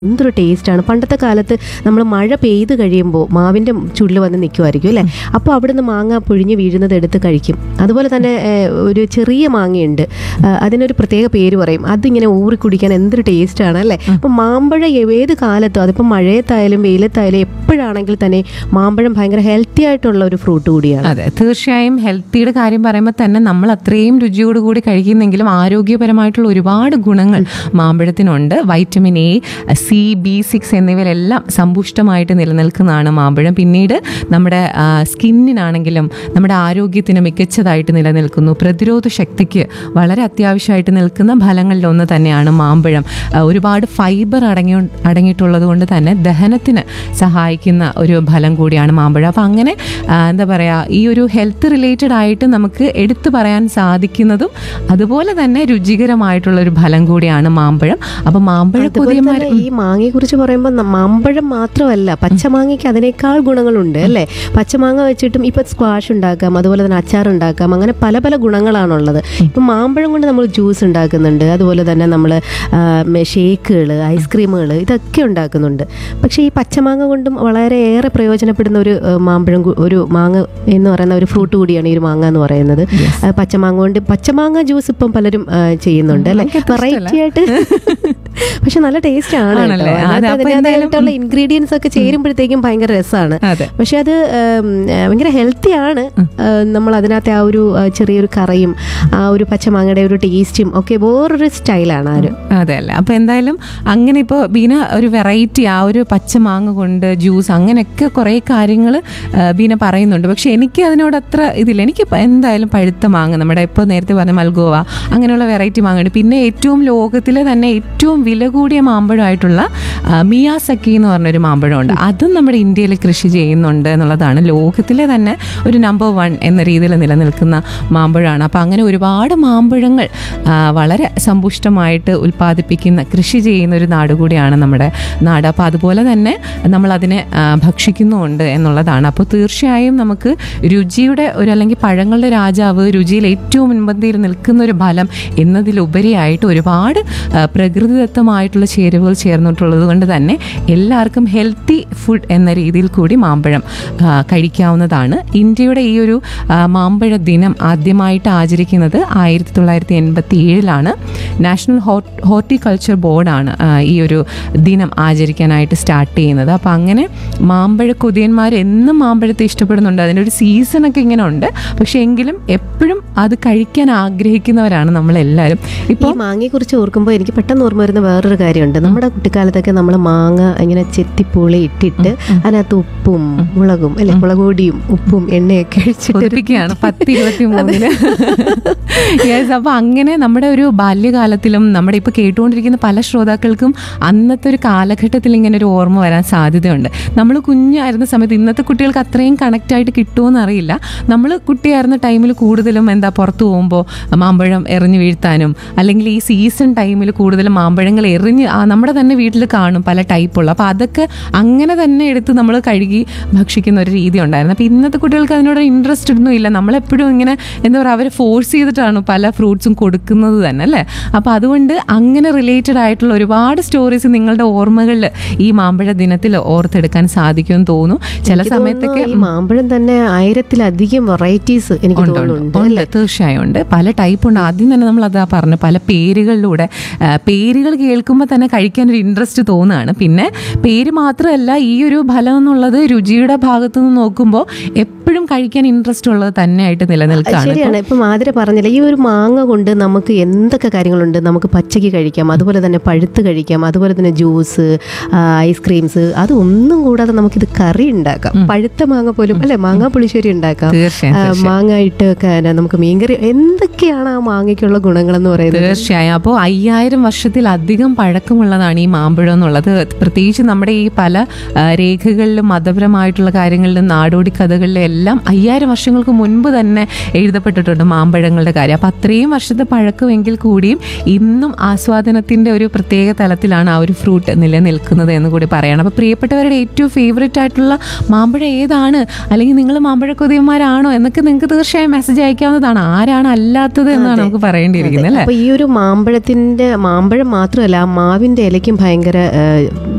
എന്തൊരു ടേസ്റ്റാണ് പണ്ടത്തെ കാലത്ത് നമ്മൾ മഴ പെയ്ത് കഴിയുമ്പോൾ മാവിൻ്റെ ചുള്ളിൽ വന്ന് നിൽക്കുമായിരിക്കും അല്ലേ അപ്പോൾ അവിടുന്ന് മാങ്ങ പൊഴിഞ്ഞ് വീഴുന്നത് എടുത്ത് കഴിക്കും അതുപോലെ തന്നെ ഏഹ്, ഒരു ചെറിയ മാങ്ങയുണ്ട് ആ, അതിനൊരു പ്രത്യേക പേര് പറയും അതിങ്ങനെ ഊറി കുടിക്കാൻ എന്തൊരു ടേസ്റ്റാണ് അല്ലേ അപ്പോൾ മാമ്പഴം ഏത് കാലത്തും അതിപ്പോൾ മഴയത്തായാലും വെയിലത്തായാലും എപ്പോഴാണെങ്കിൽ തന്നെ മാമ്പഴം ഭയങ്കര ഹെൽത്തി ആയിട്ടുള്ള ഒരു ഫ്രൂട്ട് കൂടിയാണ് അതെ തീർച്ചയായും ഹെൽത്തിയുടെ കാര്യം പറയുമ്പോൾ തന്നെ നമ്മൾ അത്രയും രുചിയോടുകൂടി കഴിക്കുന്നെങ്കിലും ആരോഗ്യപരമായിട്ടുള്ള ഒരുപാട് ഗുണങ്ങൾ മാമ്പഴത്തിനുണ്ട് vitamin A C B six എന്നിവയിലെല്ലാം സമ്പുഷ്ടമായിട്ട് നിലനിൽക്കുന്നതാണ് മാമ്പഴം പിന്നീട് നമ്മുടെ ആ, സ്കിന്നിനാണെങ്കിലും നമ്മുടെ ആരോഗ്യത്തിന് മികച്ചതായിട്ട് നിലനിൽക്കുന്നു പ്രതിരോധ ശക്തിക്ക് വളരെ അത്യാവശ്യമായിട്ട് നിൽക്കുന്ന ഫലങ്ങളിലൊന്ന് തന്നെയാണ് മാമ്പഴം ആ, ഒരുപാട് ഫൈബർ അടങ്ങി അടങ്ങിയിട്ടുള്ളത് കൊണ്ട് തന്നെ ദഹനത്തിന് സഹായിക്കുന്ന ഒരു ഫലം കൂടിയാണ് മാമ്പഴം അപ്പം അങ്ങനെ ആ, എന്താ പറയുക ഈ ഒരു ഹെൽത്ത് റിലേറ്റഡ് ആയിട്ട് നമുക്ക് എടുത്തു പറയാൻ സാധിക്കുന്നതും അതുപോലെ തന്നെ രുചികരമായിട്ടുള്ള ഒരു ഫലം കൂടിയാണ് മാമ്പഴം അപ്പം മാമ്പഴ അതുപോലെ കൊതിയന്മാർ തന്നെ ഈ മാങ്ങയെ കുറിച്ച് പറയുമ്പോൾ ന- മാമ്പഴം മാത്രമല്ല പച്ചമാങ്ങയ്ക്ക് അതിനേക്കാൾ ഗുണങ്ങളുണ്ട് അല്ലേ പച്ചമാങ്ങ വെച്ചിട്ടും ഇപ്പൊ സ്ക്വാഷ് ഉണ്ടാക്കാം അതുപോലെ തന്നെ അച്ചാർ ഉണ്ടാക്കാം അങ്ങനെ പല പല ഗുണങ്ങളാണുള്ളത് ഇപ്പൊ മാമ്പഴം കൊണ്ട് നമ്മൾ ജ്യൂസ് ഉണ്ടാക്കുന്നുണ്ട് അതുപോലെ തന്നെ നമ്മൾ ഷേക്കുകൾ ഐസ്ക്രീമുകൾ ഇതൊക്കെ ഉണ്ടാക്കുന്നുണ്ട് പക്ഷേ ഈ പച്ചമാങ്ങ കൊണ്ടും വളരെയേറെ പ്രയോജനപ്പെടുന്ന ഒരു ആ, മാമ്പഴം കു- ഒരു മാങ്ങ എന്ന് പറയുന്ന ഒരു ഫ്രൂട്ട് കൂടിയാണ് ഈ ഒരു മാങ്ങ എന്ന് പറയുന്നത് ആ, പച്ചമാങ്ങ കൊണ്ട് പച്ചമാങ്ങ ജ്യൂസ് ഇപ്പം പലരും ആ, ചെയ്യുന്നുണ്ട് അല്ലേ എനിക്കത്ര വെറൈറ്റി ആയിട്ട് പക്ഷെ നല്ല ടേസ്റ്റ് ആണ് കേട്ടോ. ആണല്ലേ? അതെ, അതിനകത്ത് അപ്പൊ അതിൻ്റെതായിട്ടുള്ള ഇൻഗ്രീഡിയൻസ് ഒക്കെ ചേരുമ്പോഴത്തേക്കും ഭയങ്കര രസമാണ് അതെ പക്ഷെ അത് ഉം, ഭയങ്കര ഹെൽത്തി ആണ് നമ്മൾ അതിനകത്തെ ആ ഒരു ആ, ചെറിയൊരു കറിയും ആ ഒരു പച്ചമാങ്ങയുടെ ഒരു ടേസ്റ്റും ഒക്കെ വേറൊരു സ്റ്റൈലാണ് ആ ഒരു അതെ അല്ലേ അപ്പോൾ എന്തായാലും അങ്ങനെ ഇപ്പോൾ ബീന ഒരു വെറൈറ്റി ആ ഒരു പച്ചമാങ്ങ കൊണ്ട് ജ്യൂസ് അങ്ങനെയൊക്കെ കുറേ കാര്യങ്ങൾ ബീന പറയുന്നുണ്ട് പക്ഷെ എനിക്ക് അതിനോട് അത്ര ഇതില്ല എനിക്ക് ഇപ്പം എന്തായാലും പഴുത്ത മാങ്ങ നമ്മുടെ ഇപ്പോൾ നേരത്തെ പറഞ്ഞ മൽഗോവ അങ്ങനെയുള്ള വെറൈറ്റി മാങ്ങയുണ്ട് പിന്നെ ഏറ്റവും ലോകത്തിലെ തന്നെ ഏറ്റവും വില കൂടിയ മാമ്പഴമായിട്ടുള്ള ആ, മിയാസക്കി എന്ന് പറഞ്ഞൊരു മാമ്പഴമുണ്ട് അതും നമ്മുടെ ഇന്ത്യയിൽ കൃഷി ചെയ്യുന്നുണ്ട് എന്നുള്ളതാണ് ലോകത്തിലെ തന്നെ ഒരു നമ്പർ വൺ എന്ന രീതിയിൽ നിലനിൽക്കുന്ന മാമ്പഴമാണ് അപ്പോൾ അങ്ങനെ ഒരുപാട് മാമ്പഴങ്ങൾ ആ, വളരെ സമ്പുഷ്ടമായിട്ട് ഉൽപ്പാദിപ്പിക്കുന്ന കൃഷി ചെയ്യുന്ന ഒരു നാട് കൂടിയാണ് നമ്മുടെ നാട് അപ്പോൾ അതുപോലെ തന്നെ നമ്മൾ അതിനെ ആ, ഭക്ഷിക്കുന്നുമുണ്ട് എന്നുള്ളതാണ് അപ്പോൾ തീർച്ചയായും നമുക്ക് രുചിയുടെ ഒരു അല്ലെങ്കിൽ പഴങ്ങളുടെ രാജാവ് രുചിയിൽ ഏറ്റവും മുൻപന്തിയിൽ നിൽക്കുന്ന ഒരു ഫലം എന്നതിലുപരിയായിട്ട് ഒരുപാട് ആ, പ്രകൃതിദത്തമായിട്ടുള്ള ചേരുവകൾ ചേർന്നിട്ടുള്ളത് കൊണ്ട് തന്നെ എല്ലാവർക്കും ഹെൽത്തി ഫുഡ് എന്ന രീതിയിൽ കൂടി മാമ്പഴം ആ, കഴിക്കാവുന്നതാണ് ഇന്ത്യയുടെ ഈ ഒരു ആ, മാമ്പഴ ദിനം ആദ്യമായിട്ട് ആചരിക്കുന്നത് ആയിരത്തി തൊള്ളായിരത്തി എൺപത്തി ഏഴിലാണ് നാഷണൽ ഹോട്ട് ഹോർട്ടിക്കൾച്ചർ ബോർഡാണ് ആ, ഈ ഒരു ദിനം ആചരിക്കാനായിട്ട് സ്റ്റാർട്ട് ചെയ്യുന്നത് അപ്പോൾ അങ്ങനെ മാമ്പഴ കൊതിയന്മാർ എന്നും മാമ്പഴത്തെ ഇഷ്ടപ്പെടുന്നുണ്ട് അതിൻ്റെ ഒരു സീസണൊക്കെ ഇങ്ങനെ ഉണ്ട് പക്ഷേ എങ്കിലും എപ്പോഴും അത് കഴിക്കാൻ ആഗ്രഹിക്കുന്നവരാണ് നമ്മളെല്ലാവരും ഈ ഇപ്പോൾ മാങ്ങയെ കുറിച്ച് ഓർക്കുമ്പോൾ എനിക്ക് പെട്ടെന്ന് ഓർമ്മ വരുന്ന വേറൊരു കാര്യമുണ്ട് നമ്മുടെ കുട്ടിക്കാലത്തൊക്കെ നമ്മൾ മാങ്ങ ഇങ്ങനെ ചെത്തിപ്പൂളി ഇട്ടിട്ട് അതിനകത്ത് ഉപ്പും മുളകും അല്ലെ മുളകുപൊടിയും ഉപ്പും എണ്ണയൊക്കെ ഒഴിച്ചിട്ട് ഒരു കൊതിപ്പിക്കുകയാണ് പത്ത് ഇരുപത്തി മൂന്നില് യെസ് അപ്പൊ അങ്ങനെ നമ്മുടെ ഒരു ബാല്യകാലത്തിലും നമ്മുടെ ഇപ്പൊ കേട്ടുകൊണ്ടിരിക്കുന്ന പല ശ്രോതാക്കൾക്കും അന്നത്തെ ഒരു കാലഘട്ടത്തിൽ ഇങ്ങനെ ഒരു ഓർമ്മ വരാൻ സാധ്യതയുണ്ട് നമ്മൾ കുഞ്ഞായിരുന്ന സമയത്ത് ഇന്നത്തെ കുട്ടികൾക്ക് അത്രയും കണക്റ്റ് ആയിട്ട് കിട്ടുമോന്ന് അറിയില്ല നമ്മൾ കുട്ടിയായിരുന്ന ടൈമിൽ കൂടുതലും എന്താ പുറത്തു പോകുമ്പോൾ മാമ്പഴം എറിഞ്ഞു വീഴ്ത്താനും അല്ലെങ്കിൽ ഈ സീസൺ ടൈമിൽ കൂടുതലും മാമ്പഴങ്ങൾ എറിഞ്ഞ് ആ, നമ്മുടെ തന്നെ വീട്ടിൽ കാണും പല ടൈപ്പുള്ള അപ്പോൾ അതൊക്കെ അങ്ങനെ തന്നെ എടുത്ത് നമ്മൾ കഴുകി ഭക്ഷിക്കുന്ന ഒരു രീതി ഉണ്ടായിരുന്നു അപ്പോൾ ഇന്നത്തെ കുട്ടികൾക്ക് അതിനോട് ഇൻട്രസ്റ്റ് ഒന്നും ഇല്ല നമ്മളെപ്പോഴും ഇങ്ങനെ എന്താ പറയുക അവരെ ഫോഴ്സ് ചെയ്തിട്ടാണ് പല ഫ്രൂട്ട്സും കൊടുക്കുന്നത് തന്നെ അല്ലേ അപ്പോൾ അതുകൊണ്ട് അങ്ങനെ റിലേറ്റഡ് ആയിട്ടുള്ള ഒരുപാട് സ്റ്റോറീസ് നിങ്ങളുടെ ഓർമ്മകളിൽ ഈ മാമ്പഴ ദിനത്തിൽ ഓർത്തെടുക്കാൻ സാധിക്കുമെന്ന് തോന്നുന്നു ചില എനിക്ക് സമയത്തൊക്കെ തോന്നുന്നു ഈ മാമ്പഴം തന്നെ ആയിരത്തിലധികം വെറൈറ്റീസ് എനിക്ക് ഉണ്ട്, ഉണ്ട്. തോന്നുന്നുണ്ട് ഉണ്ട് തീർച്ചയായും ഉണ്ട് പല ടൈപ്പ് ഉണ്ട് ആദ്യം തന്നെ നമ്മൾ അതാ പറഞ്ഞു പല പേരുകളിലൂടെ ആ, പേരുകൾ കേൾക്കുമ്പോൾ തന്നെ കഴിക്കാൻ ഒരു ഇൻട്രസ്റ്റ് തോന്നുകയാണ് പിന്നെ പേര് മാത്രമല്ല ഈ ഒരു ഫലം എന്നുള്ളത് രുചിയുടെ ഭാഗത്തു നിന്ന് നോക്കുമ്പോൾ എപ്പോഴും കഴിക്കാൻ ഇൻട്രസ്റ്റ് ഉള്ളത് തന്നെയായിട്ട് നിലനിൽക്കുകയാണ് ശരിയാണ് ഇപ്പൊ മാതിര പറഞ്ഞില്ല ഈ ഒരു മാങ്ങ കൊണ്ട് നമുക്ക് എന്തൊക്കെ കാര്യങ്ങളുണ്ട് നമുക്ക് പച്ചയ്ക്ക് കഴിക്കാം അതുപോലെ തന്നെ പഴുത്ത് കഴിക്കാം അതുപോലെ തന്നെ ജ്യൂസ് ഐസ്ക്രീംസ് അതൊന്നും കൂടാതെ നമുക്കിത് കറി ഉണ്ടാക്കാം പഴുത്ത മാങ്ങ പോലും അല്ലെ മാങ്ങ പുളിശ്ശേരി ഉണ്ടാക്കാം തീർച്ചയായും ആ, മാങ്ങ ഇട്ട് ഒക്കെ ന- നമുക്ക് മീൻകറി എന്തൊക്കെയാണ് ആ മാങ്ങയ്ക്കുള്ള ഗുണങ്ങളെന്ന് പറയുന്നത് തീർച്ചയായും അപ്പോൾ അയ്യായിരം വർഷത്തിലധികം പഴക്കമുള്ളതാണ് ഈ മാമ്പഴം എന്നുള്ളത് പ്രത്യേകിച്ച് നമ്മുടെ ഈ പല ആ, രേഖകളിലും മതപരമായിട്ടുള്ള കാര്യങ്ങളിലും നാടോടി കഥകളിലും എല്ലാം അയ്യായിരം വർഷങ്ങൾക്ക് മുൻപ് തന്നെ എഴുതപ്പെട്ടിട്ടുണ്ട് മാമ്പഴങ്ങളുടെ കാര്യം അപ്പം അത്രയും വർഷത്തെ പഴക്കമെങ്കിൽ കൂടിയും ഇന്നും ആസ്വാദനത്തിൻ്റെ ഒരു പ്രത്യേക തലത്തിലാണ് ആ ഒരു ഫ്രൂട്ട് നിലനിൽക്കുന്നത് എന്ന് കൂടി പറയണം അപ്പോൾ പ്രിയപ്പെട്ടവരുടെ ഏറ്റവും ഫേവറേറ്റ് ആയിട്ടുള്ള മാമ്പഴം ഏതാണ് അല്ലെങ്കിൽ നിങ്ങൾ മാമ്പഴ കൊതിയന്മാരാണോ എന്നൊക്കെ നിങ്ങൾക്ക് തീർച്ചയായും മെസ്സേജ് അയക്കാവുന്നതാണ് ആരാണ് അല്ലാത്തത് എന്നാണ് നമുക്ക് പറയേണ്ടിയിരിക്കുന്നത് അല്ലേ അപ്പൊ ഈ ഒരു മാമ്പഴത്തിന്റെ മാമ്പഴം മാത്രമല്ല ആ മാവിന്റെ ഇലയ്ക്കും ഭയങ്കര ആ,